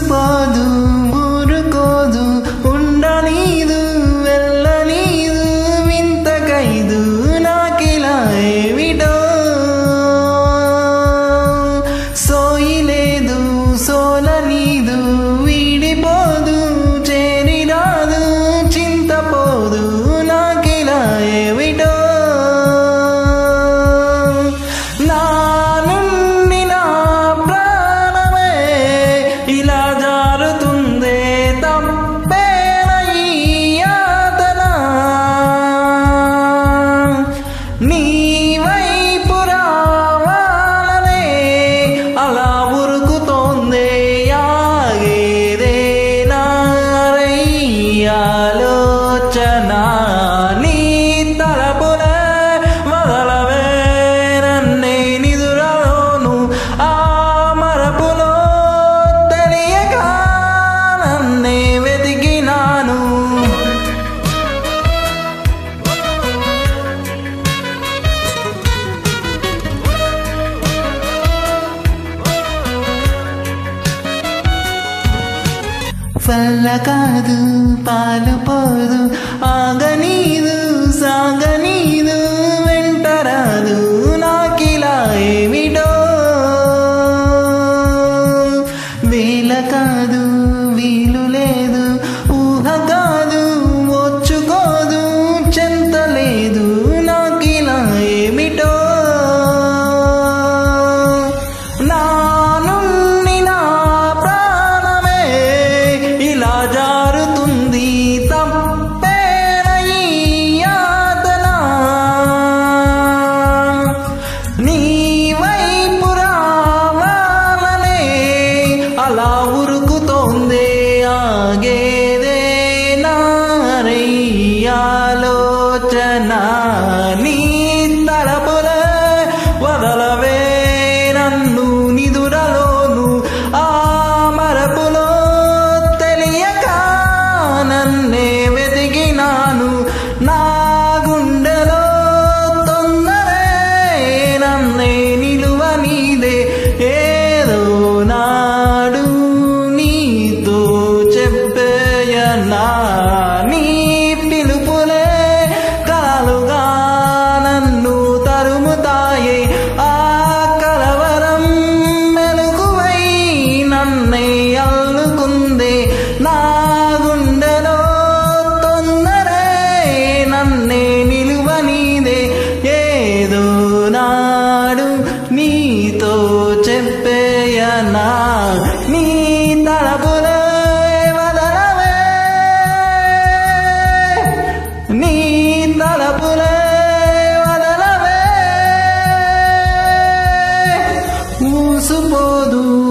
ఊసుపోదు ఊరుకోదు ఉండనీదు వెళ్ళనీదు వింత ఖైదు నాకిలా ఏమిటో సోయి లేదు సోలనీదు వీడిపోదు చేరిరాదు చింతపోదు నాకిలా ఏమిటో నా నుండి నా ప్రాణమే ఇలా జారుతుందే తప్పేన ఈ యాతన నీ వైపు రావాలనే అలా ఉరుకుతోందే ఆగేదే నారయ్యాలోచన నీ తలపులే మొదలవే నన్నే నిదురలోను ఆ మరపులో తెలియక నన్నే వెతికినాను వల్ల కాదు పాలు పోదు ఆగనీదు సాగనీదు వెంటరాదు నాకిలా ఏమిటో వేల కాదు వీలు లేదు ఊహ కాదు వచ్చుకోదు చెంత లేదు నాకిలా ఏమిటో నా నుండి నా ప్రాణమే ఇలా జారుతుంది తప్పేన ఈ యాతన నీ వైపు రావాలనే అలా ఉరుకుతోందే ఆగేదే నారయ్యాలోచన నీ తలపులే వదలవే నన్ను నిదురలోను ఆ మరపులో తెలియక నన్నే వెతికినాను నా గుండెలో తొందరే నన్నే నిలువ నీదే ఏదో నాడు నీతో చెప్పేయనా నీ పిలుపులే కలలుగా నన్ను తరుముతాయే ఆ కలవరం మెలుగువై నన్నే అల్లుకుందే నా గుండెలో తొందరే నన్నే నిలువ నీదే ఏదో నాడు నీతో చెప్పేయనా నీ తలపులే వదలవే నీ తలపులే వదలవే ఊసుపోదు